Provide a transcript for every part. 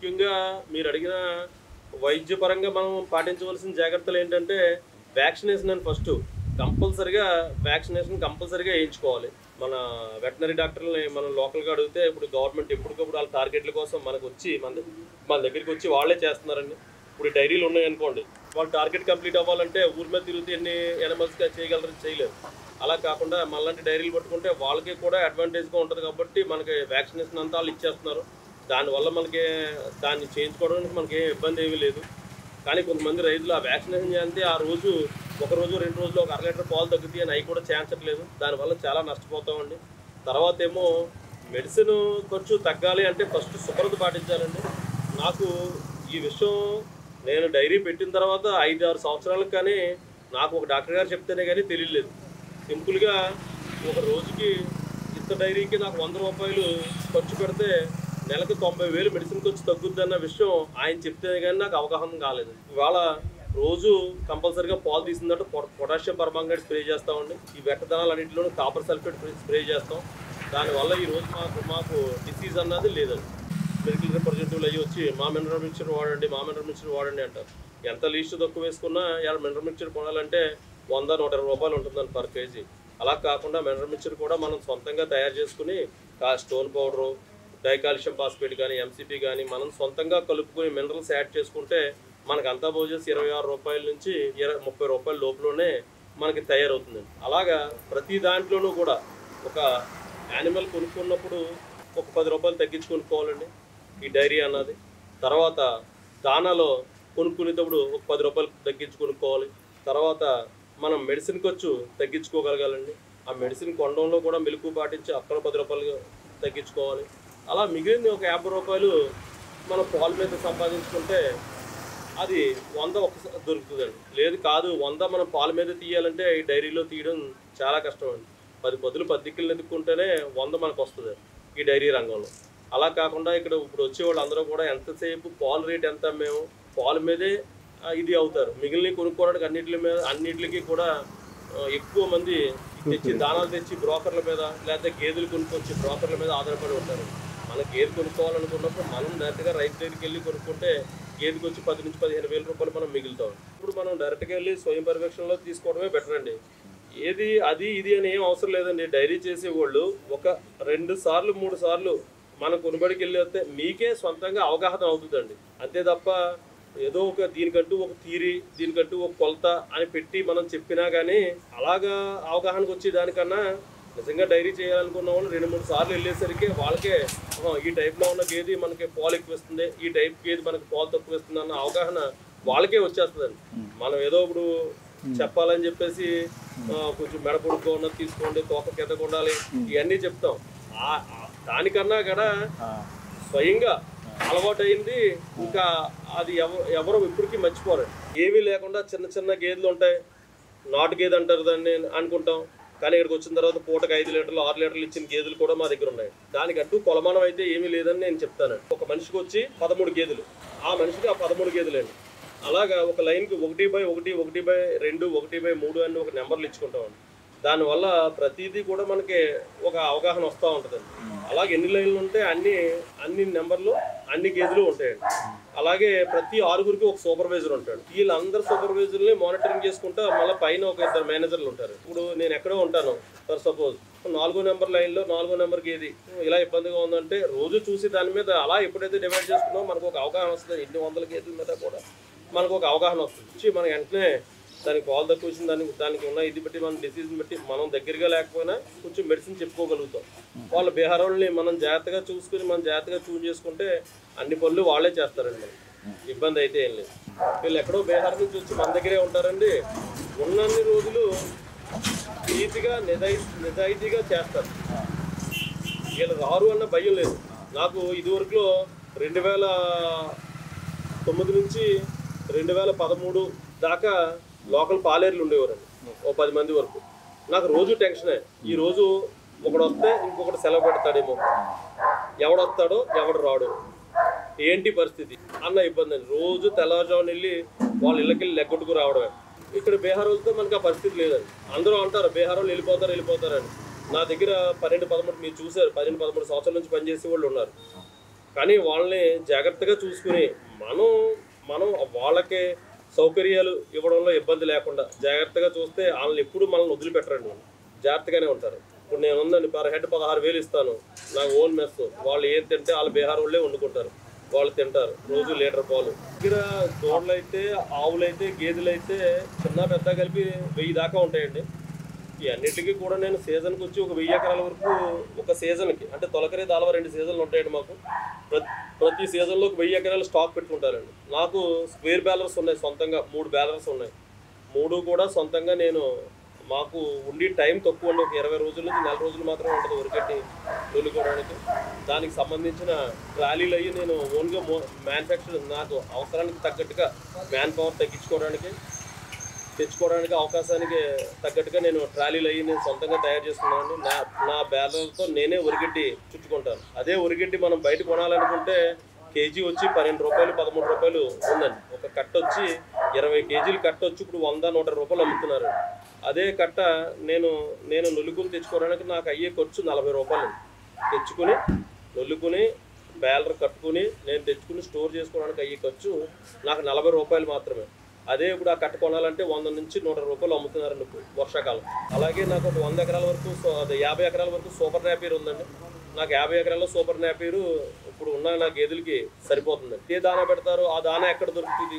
ముఖ్యంగా మీరు అడిగిన వైద్యపరంగా మనం పాటించవలసిన జాగ్రత్తలు ఏంటంటే వ్యాక్సినేషన్ అని ఫస్ట్ కంపల్సరిగా వ్యాక్సినేషన్ కంపల్సరిగా వేయించుకోవాలి మన వెటనరీ డాక్టర్ని మనం లోకల్గా అడిగితే ఇప్పుడు గవర్నమెంట్ ఎప్పటికప్పుడు వాళ్ళ టార్గెట్ల కోసం మనకు వచ్చి మన మన దగ్గరికి వచ్చి వాళ్ళే చేస్తున్నారండి ఇప్పుడు ఈ డైరీలు ఉన్నాయనుకోండి వాళ్ళ టార్గెట్ కంప్లీట్ అవ్వాలంటే ఊరి మీద తిరిగితే ఎన్ని ఎనిమల్స్గా చేయగలరని చేయలేరు అలా కాకుండా మనలాంటి డైరీలు పట్టుకుంటే వాళ్ళకి కూడా అడ్వాంటేజ్గా ఉంటుంది కాబట్టి మనకి వ్యాక్సినేషన్ అంతా వాళ్ళు ఇచ్చేస్తున్నారు దానివల్ల మనకి దాన్ని చేయించుకోవడానికి మనకి ఏం ఇబ్బంది ఏమీ లేదు కానీ కొంతమంది రైతులు ఆ వ్యాక్సినేషన్ చేస్తే ఆ రోజు ఒక రోజు రెండు రోజులు ఒక అర లీటర్ పాలు తగ్గుతాయి అని అవి కూడా చేయించట్లేదు దానివల్ల చాలా నష్టపోతామండి తర్వాత ఏమో మెడిసిన్ ఖర్చు తగ్గాలి అంటే ఫస్ట్ శుభ్రత పాటించాలండి నాకు ఈ విషయం నేను డైరీ పెట్టిన తర్వాత ఐదు ఆరు సంవత్సరాలకు కానీ నాకు ఒక డాక్టర్ గారు చెప్తేనే కానీ తెలియలేదు సింపుల్గా ఒక రోజుకి ఇంత డైరీకి నాకు వంద రూపాయలు ఖర్చు పెడితే నెలకు తొంభై వేలు మెడిసిన్ ఖర్చు తగ్గుద్ది అన్న విషయం ఆయన చెప్తేనే కానీ నాకు అవగాహన కాలేదు ఇవాళ రోజు కంపల్సరీగా పాలు తీసిన తర్వాత పొ- పొటాషియం పర్మాంగనేట్ స్ప్రే చేస్తామండి ఈ వెట్టదనాలు అన్నింటిలోనూ కాపర్ సల్ఫేట్ స్ప్రే చేస్తాం దానివల్ల ఈ రోజు మాకు మాకు డిసీజ్ అన్నది లేదండి మెడికల్ రిప్రజెంటేటివ్లు అయ్యి వచ్చి మా మినరల్ మిక్చర్ వాడండి మా మినరల్ మిక్చర్ వాడండి అంటారు ఎంత లీస్ట్ తక్కువ వేసుకున్నా ఇలా మినరల్ మిక్చర్ కొనాలంటే వంద నూట ఇరవై రూపాయలు ఉంటుందండి పర్ కేజీ అలా కాకుండా మినరల్ మిక్చర్ కూడా మనం సొంతంగా తయారు చేసుకుని కా- స్టోన్ పౌడరు డైకాల్షియం ఫాస్ఫేట్ కానీ ఎంసీపీ కానీ మనం సొంతంగా కలుపుకొని మినరల్స్ యాడ్ చేసుకుంటే మనకు అంతా పోజేసి ఇరవై ఆరు రూపాయల నుంచి ఇరవై ముప్పై రూపాయల లోపలనే మనకి తయారవుతుందండి అలాగా ప్రతి దాంట్లోనూ కూడా ఒక యానిమల్ కొనుక్కున్నప్పుడు ఒక పది రూపాయలు తగ్గించి కొనుక్కోవాలండి ఈ డైరీ అన్నది తర్వాత దానాలో కొనుక్కునేటప్పుడు ఒక పది రూపాయలు తగ్గించి కొనుక్కోవాలి తర్వాత మనం మెడిసిన్ ఖర్చు తగ్గించుకోగలగాలండి ఆ మెడిసిన్ కొనడంలో కూడా మెలకు పాటించి అక్కడ పది రూపాయలు తగ్గించుకోవాలి అలా మిగిలిన ఒక యాభై రూపాయలు మనం పాల మీద సంపాదించుకుంటే అది వంద ఒకసారి దొరుకుతుందండి లేదు కాదు వంద మనం పాల మీద తీయాలంటే ఈ డైరీలో తీయడం చాలా కష్టం అండి పది పదులు పది దిక్కులు ఎదుక్కుంటేనే వంద మనకు వస్తుంది ఈ డైరీ రంగంలో అలా కాకుండా ఇక్కడ ఇప్పుడు వచ్చే వాళ్ళు అందరూ కూడా ఎంతసేపు పాల రేట్ ఎంత మేము పాల మీదే ఆ, ఇది అవుతారు మిగిలిన కొనుక్కోవడానికి అన్నిటి మీద అన్నిటికి కూడా ఆ, ఎక్కువ మంది తెచ్చి దానాలు తెచ్చి బ్రోకర్ల మీద లేకపోతే గేదెలు కొనుక్కొచ్చి బ్రోకర్ల మీద ఆధారపడి ఉంటారు మన గేదె కొనుక్కోవాలనుకున్నప్పుడు మనం డైరెక్ట్గా రైతు దగ్గరికి వెళ్ళి కొనుక్కుంటే గేదెకి వచ్చి పది నుంచి పదిహేను వేల రూపాయలు మనం మిగులుతాం ఇప్పుడు మనం డైరెక్ట్గా వెళ్ళి స్వయం పర్యవేక్షణలో తీసుకోవడమే బెటర్ అండి ఏది అది ఇది అని ఏం అవసరం లేదండి డైరీ చేసేవాళ్ళు ఒక రెండు సార్లు మూడు సార్లు మనం కొనుబడికి వెళ్ళి వస్తే మీకే సొంతంగా అవగాహన అవుతుందండి అంతే తప్ప ఏదో ఒక దీనికంటూ ఒక తీరి దీనికంటూ ఒక కొలత అని పెట్టి మనం చెప్పినా కానీ అలాగా అవగాహనకు వచ్చే దానికన్నా నిజంగా డైరీ చేయాలనుకున్న వాళ్ళు రెండు మూడు సార్లు వెళ్ళేసరికి వాళ్ళకే "ఆహా, ఈ టైప్లో ఉన్న గేది మనకి పాలు ఎక్కువ ఇస్తుంది ఈ టైప్ గేది మనకి పాలు తక్కువ ఇస్తుంది అన్న అవగాహన వాళ్ళకే వచ్చేస్తుందండి మనం ఏదో ఇప్పుడు చెప్పాలని చెప్పేసి ఆ, కొంచెం మెడ పొడుకో ఉన్నది తీసుకోండి తోక కిందకు ఉండాలి ఇవన్నీ చెప్తాం ఆ- ఆ- దానికన్నా కూడా స్వయంగా అలవాటైంది ఇంకా అది ఎవరు ఎవరు ఇప్పటికీ మర్చిపోరు ఏమీ లేకుండా చిన్న చిన్న గేదెలు ఉంటాయి నాటు గేదె అంటారు దాన్ని అనుకుంటాం కానీ ఇక్కడికి వచ్చిన తర్వాత పూటకు ఐదు లీటర్లు ఆరు లీటర్లు ఇచ్చిన గేదెలు కూడా మా దగ్గర ఉన్నాయి దానికంటూ కొలమానం అయితే ఏమీ లేదని నేను చెప్తాను ఒక మనిషికి వచ్చి పదమూడు గేదెలు ఆ మనిషికి ఆ పదమూడు గేదెలండి అలాగా ఒక లైన్కి ఒకటి బై ఒకటి ఒకటి బై రెండు ఒకటి బై మూడు అని ఒక నెంబర్లు ఇచ్చుకుంటామండి దానివల్ల ప్రతిదీ కూడా మనకి ఒక అవగాహన వస్తూ ఉంటుందండి అలాగే ఎన్ని లైన్లు ఉంటే అన్ని అన్ని నెంబర్లు అన్ని గేదెలు ఉంటాయండి అలాగే ప్రతి ఆరుగురికి ఒక సూపర్వైజర్ ఉంటాడు వీళ్ళందరూ సూపర్వైజర్ని మానిటరింగ్ చేసుకుంటా మళ్ళీ పైన ఒక ఇద్దరు మేనేజర్లు ఉంటారు ఇప్పుడు నేను ఎక్కడో ఉంటాను ఫర్ సపోజ్ నాలుగో నెంబర్ లైన్లో నాలుగో నెంబర్ గేది ఇలా ఇబ్బందిగా ఉందంటే రోజు చూసి దాని మీద అలా ఎప్పుడైతే డివైడ్ చేసుకున్నామో మనకు ఒక అవగాహన వస్తుంది ఎన్ని వందల గేదెల మీద కూడా మనకు ఒక అవగాహన వస్తుంది వచ్చి మనం వెంటనే దానికి పాలు తక్కువ వచ్చింది దానికి దానికి ఉన్న ఇది బట్టి మన డిసీజ్ని బట్టి మనం దగ్గరగా లేకపోయినా కొంచెం మెడిసిన్ చెప్పుకోగలుగుతాం వాళ్ళ బీహారోళ్ళని మనం జాగ్రత్తగా చూసుకుని మనం జాగ్రత్తగా చూన్ చేసుకుంటే అన్ని పనులు వాళ్ళే చేస్తారండి మనకి ఇబ్బంది అయితే ఏం లేదు వీళ్ళు ఎక్కడో బీహార్ నుంచి వచ్చి మన దగ్గరే ఉంటారండి ఉన్నన్ని రోజులు నీతిగా నిజాయి నిజాయితీగా చేస్తారు వీళ్ళు రారు అన్న భయం లేదు నాకు ఇదివరకులో రెండు వేల తొమ్మిది నుంచి రెండు వేల పదమూడు దాకా లోకల్ పాలేర్లు ఉండేవారండి ఓ పది మంది వరకు నాకు రోజు టెన్షనే ఈ రోజు ఒకడు వస్తే ఇంకొకటి సెలవు పెడతాడేమో ఎవడొస్తాడో ఎవడు రాడు ఏంటి పరిస్థితి అన్న ఇబ్బంది అండి రోజు తెల్లవారుజామున వెళ్ళి వాళ్ళ ఇళ్ళకి వెళ్ళి లెగ్గొట్టుకు రావడమే ఇక్కడ బీహార్ వాళ్ళతో మనకి ఆ పరిస్థితి లేదండి అందరూ అంటారు బీహార్ వాళ్ళు వెళ్ళిపోతారు వెళ్ళిపోతారని నా దగ్గర పన్నెండు పదమూడు మీరు చూసారు పన్నెండు పదమూడు సంవత్సరాల నుంచి పనిచేసే వాళ్ళు ఉన్నారు కానీ వాళ్ళని జాగ్రత్తగా చూసుకుని మనం మనం వాళ్ళకి సౌకర్యాలు ఇవ్వడంలో ఇబ్బంది లేకుండా జాగ్రత్తగా చూస్తే వాళ్ళని ఎప్పుడు మనల్ని వదిలిపెట్టరండి వాళ్ళు. జాగ్రత్తగానే ఉంటారు ఇప్పుడు నేను ఉందండి పర్ హెడ్ పదహారు వేలు ఇస్తాను నాకు ఓన్ మెస్ వాళ్ళు ఏం తింటే వాళ్ళ బీహార్ వాళ్ళే వండుకుంటారు వాళ్ళు తింటారు రోజు లీటర్ పాలు ఇక్కడ దూడలు అయితే ఆవులు అయితే గేదెలు అయితే చిన్న పెద్ద కలిపి వెయ్యి దాకా ఉంటాయండి ఈ అన్నిటికీ కూడా నేను సీజన్కి వచ్చి ఒక వెయ్యి ఎకరాల వరకు ఒక సీజన్కి అంటే తొలకరి దాలవ రెండు సీజన్లు ఉంటాయండి మాకు ప్రతి ప్రతి సీజన్లో ఒక వెయ్యి ఎకరాలు స్టాక్ పెట్టుకుంటారండి నాకు స్క్వేర్ బ్యాలర్స్ ఉన్నాయి సొంతంగా మూడు బ్యాలర్స్ ఉన్నాయి మూడు కూడా సొంతంగా నేను మాకు ఉండి టైం తక్కువ అండి ఒక ఇరవై రోజుల నుంచి నెల రోజులు మాత్రమే ఉంటుంది ఉరికట్టి తోలుకోవడానికి దానికి సంబంధించిన ట్రాలీలు అయ్యి నేను ఓన్గా మ్యానుఫ్యాక్చర్ నాకు అవసరానికి తగ్గట్టుగా మ్యాన్ పవర్ తగ్గించుకోవడానికి తెచ్చుకోవడానికి అవకాశానికి తగ్గట్టుగా నేను ట్రాలీలు అయ్యి నేను సొంతంగా తయారు చేసుకున్నాను నా నా బ్యాలర్తో నేనే ఉరిగడ్డి చుట్టుకుంటాను అదే ఉరిగడ్డి మనం బయట కొనాలనుకుంటే కేజీ వచ్చి పన్నెండు రూపాయలు పదమూడు రూపాయలు ఉందండి ఒక కట్ట వచ్చి ఇరవై కేజీలు కట్ట వచ్చి ఇప్పుడు వంద నూట రూపాయలు అమ్ముతున్నారు అదే కట్ట నేను నేను నొలుగులు తెచ్చుకోవడానికి నాకు అయ్యే ఖర్చు నలభై రూపాయలు తెచ్చుకుని నొల్లుకుని బ్యాలర్ కట్టుకుని నేను తెచ్చుకుని స్టోర్ చేసుకోవడానికి అయ్యే ఖర్చు నాకు నలభై రూపాయలు మాత్రమే అదే ఇప్పుడు ఆ కట్ట కొనాలంటే వంద నుంచి నూట రూపాయలు అమ్ముతున్నారండి ఇప్పుడు వర్షాకాలం అలాగే నాకు ఒక వంద ఎకరాల వరకు సో- అదే యాభై ఎకరాల వరకు సూపర్ నాపీర్ ఉందండి నాకు యాభై ఎకరాల్లో సూపర్ నాపీరు ఇప్పుడు ఉన్న నా గేదెలకి సరిపోతుంది ఏ దానా పెడతారు ఆ దానా ఎక్కడ దొరుకుతుంది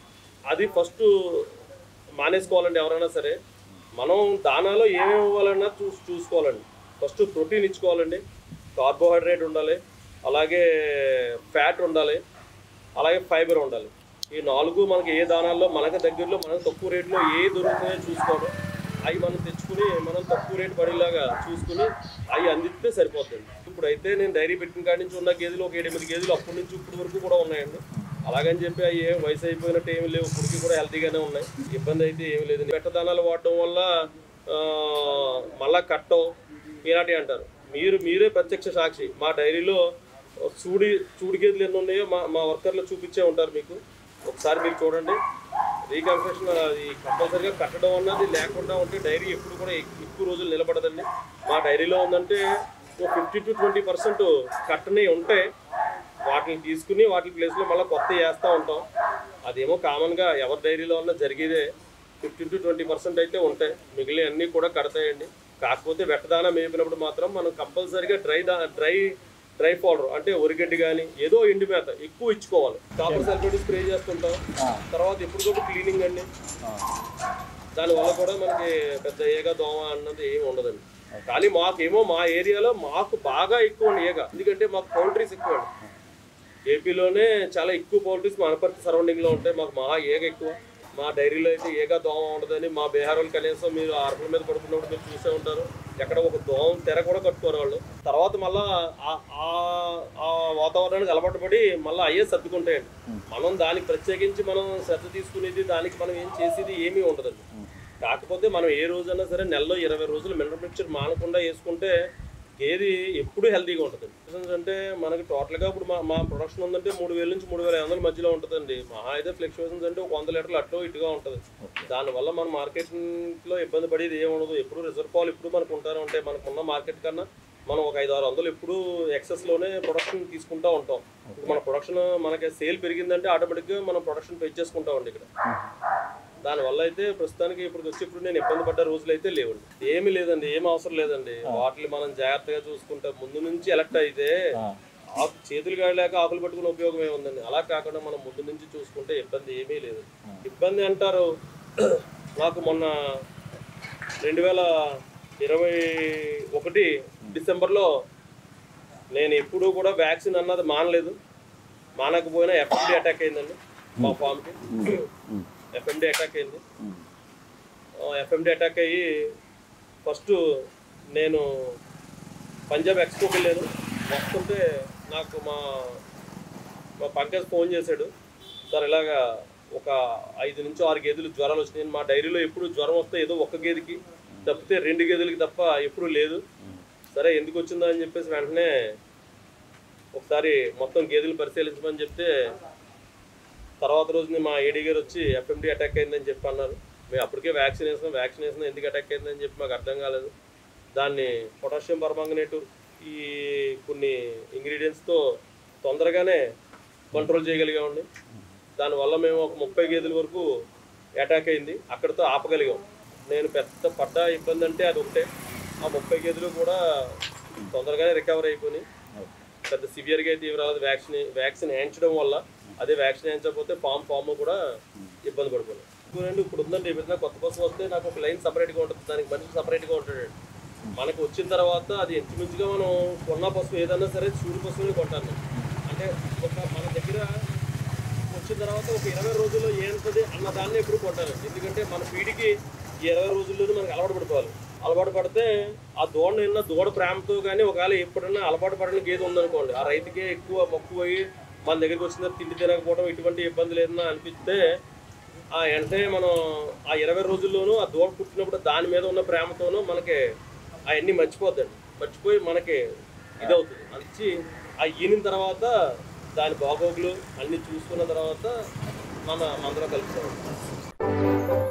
అది ఫస్ట్ మానేసుకోవాలండి ఎవరైనా సరే మనం దానాలో ఏమేమి ఇవ్వాలన్నా చూసి చూసుకోవాలండి ఫస్ట్ ప్రోటీన్ ఇచ్చుకోవాలండి కార్బోహైడ్రేట్ ఉండాలి అలాగే ఫ్యాట్ ఉండాలి అలాగే ఫైబర్ ఉండాలి ఈ నాలుగు మనకి ఏ దానాల్లో మనకు దగ్గరలో మనకు తక్కువ రేట్లో ఏ దొరుకుతాయో చూసుకోవడం అవి మనం తెచ్చుకుని మనం తక్కువ రేటు పడేలాగా చూసుకుని అవి అందిస్తే సరిపోతుంది ఇప్పుడైతే నేను డైరీ పెట్టిన కాడి నుంచి ఉన్న గేదెలు ఒక ఎనిమిది గేదెలు అప్పటి నుంచి ఇప్పటి వరకు కూడా ఉన్నాయండి అలాగని చెప్పి అవి ఏం వయసు అయిపోయినట్టు ఏమి లేవు ఇప్పటికి కూడా హెల్తీగానే ఉన్నాయి ఇబ్బంది అయితే ఏమి లేదు పెట్టదానాలు వాడడం వల్ల ఆ, మళ్ళా కట్టం ఇలాంటివి అంటారు మీరు మీరే ప్రత్యక్ష సాక్షి మా డైరీలో చూడి చూడి గేదెలు ఎన్ని ఉన్నాయో మా మా వర్కర్లు చూపించే ఉంటారు మీకు ఒకసారి మీరు చూడండి రీకన్స్ట్రక్షన్ అది కంపల్సరీగా కట్టడం అన్నది లేకుండా ఉంటే డైరీ ఎప్పుడు కూడా ఎక్- ఎక్కువ రోజులు నిలబడదండి మా డైరీలో ఉందంటే ఒక ఫిఫ్టీ టు ట్వంటీ పర్సెంట్ కట్టనే ఉంటాయి వాటిని తీసుకుని వాటి ప్లేస్లో మళ్ళీ కొత్త వేస్తూ ఉంటాం అదేమో కామన్గా ఎవరి డైరీలో ఉన్నా జరిగేదే ఫిఫ్టీన్ టు ట్వంటీ పర్సెంట్ అయితే ఉంటాయి మిగిలిన అన్నీ కూడా కడతాయండి కాకపోతే వెట్టదానా మేపినప్పుడు మాత్రం మనం కంపల్సరీగా డ్రై దా డ్రై డ్రై పౌడర్ అంటే ఒరిగడ్డి కానీ ఏదో ఎండు మేత ఎక్కువ ఇచ్చుకోవాలి కాపర్ సల్ఫేట్ స్ప్రే చేస్తుంటాం తర్వాత ఎప్పటికప్పుడు క్లీనింగ్ అండి దానివల్ల కూడా మనకి పెద్ద ఏగ దోమ అన్నది ఏమి ఉండదండి కానీ మాకేమో మా ఏరియాలో మాకు బాగా ఎక్కువ అండి ఏగ ఎందుకంటే మాకు పౌల్ట్రీస్ ఎక్కువ అండి ఏపీలోనే చాలా ఎక్కువ పౌల్ట్రీస్ మా అనపర్తి సరౌండింగ్లో ఉంటాయి మాకు మహా ఏగ ఎక్కువ మా డైరీలో అయితే ఏగ దోమ ఉండదని మా బీహార్ వాళ్ళు కనీసం మీరు అరకుల మీద పడుకున్నప్పుడు మీరు చూసే ఉంటారు ఎక్కడ ఒక దోమ తెర కూడా కట్టుకోరు వాళ్ళు తర్వాత మళ్ళా ఆ- ఆ- ఆ వాతావరణానికి అలవాటు పడి మళ్ళీ అయ్యే సర్దుకుంటాయండి మనం దానికి ప్రత్యేకించి మనం శ్రద్ధ తీసుకునేది దానికి మనం ఏం చేసేది ఏమీ ఉండదండి కాకపోతే మనం ఏ రోజైనా సరే నెలలో ఇరవై రోజులు మినరల్ మిక్చర్ మానకుండా వేసుకుంటే ఏది ఎప్పుడు హెల్తీగా ఉంటుంది Difference అంటే మనకి టోటల్గా ఇప్పుడు మా మా ప్రొడక్షన్ ఉందంటే మూడు వేల నుంచి మూడు వేల ఐదు వందల మధ్యలో ఉంటుందండి మహా అయితే ఫ్లక్చువేషన్స్ అంటే ఒక వంద లీటర్లు అటో ఇటుగా ఉంటుంది దానివల్ల మన మార్కెట్లో ఇబ్బంది పడేది ఏమి ఉండదు ఎప్పుడు రిజర్వ్ పాలు ఎప్పుడు మనకు ఉంటానే ఉంటాయి మనకున్న మార్కెట్ కన్నా మనం ఒక ఐదు ఆరు వందలు ఎప్పుడు ఎక్సెస్లోనే ప్రొడక్షన్ తీసుకుంటూ ఉంటాం ఇప్పుడు మన ప్రొడక్షన్ మనకి సేల్ పెరిగిందంటే ఆటోమేటిక్గా మనం ప్రొడక్షన్ పెంచేసుకుంటామండి ఇక్కడ దానివల్ల అయితే ప్రస్తుతానికి ఇప్పుడు వచ్చి ఇప్పుడు నేను ఇబ్బంది పడ్డ రోజులు అయితే లేవండి ఏమీ లేదండి ఏం అవసరం లేదండి వాటిని మనం జాగ్రత్తగా చూసుకుంటే ముందు నుంచి ఎలక్ట్ అయితే ఆకు చేతులు కాడలేక ఆకులు పట్టుకునే ఉపయోగం ఏముందండి అలా కాకుండా మనం ముందు నుంచి చూసుకుంటే ఇబ్బంది ఏమీ లేదు ఇబ్బంది అంటారు నాకు మొన్న రెండు వేల ఇరవై ఒకటి డిసెంబర్లో నేను ఎప్పుడూ కూడా వ్యాక్సిన్ అన్నది మానలేదు మానకపోయినా ఎఫ్ఎండి అటాక్ అయిందండి మా ఫామ్కి ఎఫ్ఎండి అటాక్ అయింది ఎఫ్ఎండి అటాక్ అయ్యి ఫస్ట్ నేను పంజాబ్ ఎక్స్పోకి వెళ్ళాను వస్తుంటే నాకు మా మా పంకజ్ ఫోన్ చేశాడు సార్ ఇలాగా ఒక ఐదు నుంచి ఆరు గేదెలు జ్వరాలు వచ్చినాయి మా డైరీలో ఎప్పుడు జ్వరం వస్తే ఏదో ఒక్క గేదెకి తప్పితే రెండు గేదెలకి తప్ప ఎప్పుడు లేదు సరే ఎందుకు వచ్చిందా అని చెప్పేసి వెంటనే ఒకసారి మొత్తం గేదెలు పరిశీలించమని చెప్తే తర్వాత రోజుని మా ఏడీ గారు వచ్చి ఎఫ్ఎండి అటాక్ అయిందని చెప్పి అన్నారు మేము అప్పటికే వ్యాక్సిన్ వేసాం వ్యాక్సిన్ వేసినా ఎందుకు అటాక్ అయిందని చెప్పి మాకు అర్థం కాలేదు దాన్ని పొటాషియం పర్మాంగనేటు ఈ కొన్ని ఇంగ్రీడియంట్స్తో తొందరగానే కంట్రోల్ చేయగలిగామండి దానివల్ల మేము ఒక ముప్పై గేదెల వరకు అటాక్ అయింది అక్కడితో ఆపగలిగాం నేను పెద్ద పడ్డ ఇబ్బంది అంటే అది ఒకటే ఆ ముప్పై గేదెలు కూడా తొందరగానే రికవర్ అయిపోయి పెద్ద సివియర్గా అయితే ఇవి రాలేదు వ్యాక్సిన్ వ్యాక్సిన్ వేయించడం వల్ల అదే వ్యాక్సిన్ వేయించకపోతే ఫామ్ ఫామ్ కూడా ఇబ్బంది పడిపోయింది ఇంకోనండి ఇప్పుడు ఉందండి ఏదైనా కొత్త బస్సు వస్తే నాకు ఒక లైన్ సపరేట్గా ఉంటుంది దానికి మనిషి సపరేట్గా ఉంటాడు మనకు వచ్చిన తర్వాత అది ఇంచుమించుగా మనం కొన్న పశువు ఏదైనా సరే చూడు పశువుని కొంటాను అంటే ఒక మన దగ్గర వచ్చిన తర్వాత ఒక ఇరవై రోజుల్లో ఏంటది అన్న దాన్ని ఎప్పుడు కొంటాను ఎందుకంటే మన పీడికి ఈ ఇరవై రోజుల్లోనే మనకి అలవాటు పడిపోవాలి అలవాటు పడితే ఆ దూడ నిన్న దూడ ప్రేమతో కానీ ఒకవేళ ఎప్పుడైనా అలవాటు పడిన గేదె ఉందనుకోండి ఆ రైతుకే ఎక్కువ మక్కువ అయ్యి మన దగ్గరికి వచ్చిన తర్వాత తిండి తినకపోవడం ఇటువంటి ఇబ్బందులు ఏదైనా అనిపిస్తే ఆ వెంటనే మనం ఆ ఇరవై రోజుల్లోనూ ఆ దూడ పుట్టినప్పుడు దాని మీద ఉన్న ప్రేమతోనూ మనకి అవన్నీ మర్చిపోద్దండి మర్చిపోయి మనకి ఇదవుతుంది అది ఇచ్చి ఆ ఈనిన తర్వాత దాని బాగోగులు అన్నీ చూసుకున్న తర్వాత మన మందరం కలుపుతాం